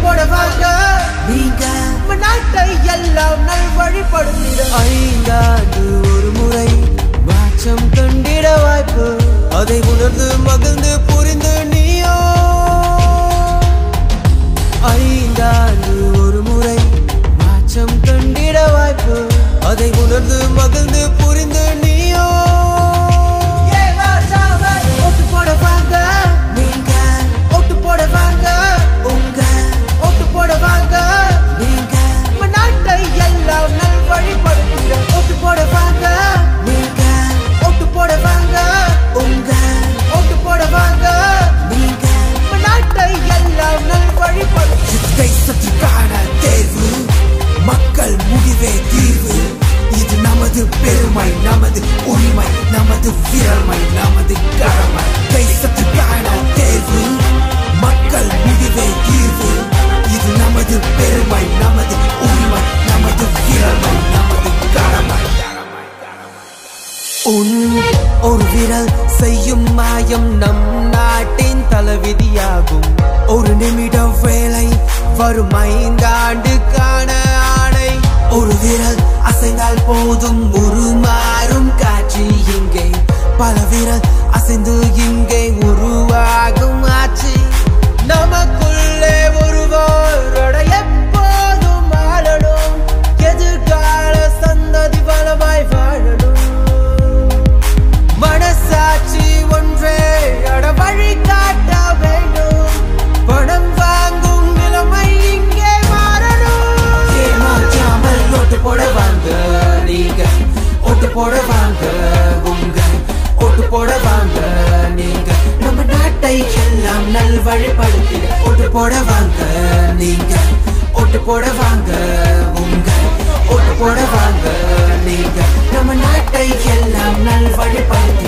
போட வாங்க நீங்க நம்ம நாட்டை எல்லாம் நல்வழிப்படுத்திட ஐந்தாண்டு ஒரு முறை மாற்றம் கண்டிட வாய்ப்பு அதை உணர்ந்து மகிழ்ந்து புரிந்து நீயோ ஐந்தாண்டு ஒரு முறை மாற்றம் கண்டிட வாய்ப்பு அதை உணர்ந்து மகிழ்ந்து புரிந்து நீயோ ஓட்டு போட வாங்க நீங்க ஓட்டு போட வாங்க உங்க ஓட்டு போட வாங்க நீங்க நம்ம நாட்டை எல்லாம் நல்வழிப்படுத்திட ஓட்டு போட வாங்க நீங்க ஓட்டு போட வாங்க உங்க ஓட்டு போட வாங்க நீங்க நம்ம நாட்டை எல்லாம் நல்வழிப்படுத்திட தேசத்திற்கான தேர்வு மக்கள் முடிவே தீர்வு இது நமது பெருமை நமது உரிமை நமது வீரமை நமது கடமை தேசத்திற்கான தேர்வு மக்கள் முடிவே தீர்வு இது நமது பெருமை நமது உரிமை நமது வீரமை நமது கடமை உன் ஒரு விரல் செய்யும் மாயம் நம் நாட்டின் தலைவிதியாகும் ஒரு நிமிடம் வேலை வரும் ஐந்தாண்டுக்கான ஆணை ஒரு விரல் அசைந்தால் போதும் உருமாறும் காட்சி இங்கே பல விரல் அசைந்து இங்கே உருவாகும் ஆட்சி நமக்குள்ளே ஒருவரோட எப்போதும் ஆளணும் எதிர்கால சந்ததி வளமாய் வாழணும் மனசாட்சி ஒன்றே அட வழி காட்ட வேண்டும் பணம் வாங்கும் நிலைமை இங்கே மாறணும் ஏமாற்றாமல் ஓட்டு போட வாங்க நீங்க ஓட்டு போட வாங்க உங்க ஓட்டு போட வாங்க நீங்க நம்ம நாட்டை எல்லாம் நல்வழிப்படுத்திட ஓட்டு போட வாங்க நீங்க ஓட்டு போட வாங்க உங்க ஓட்டு போட வாங்க நீங்க நம்ம நாட்டை எல்லாம் நல்வழிப்படுத்திட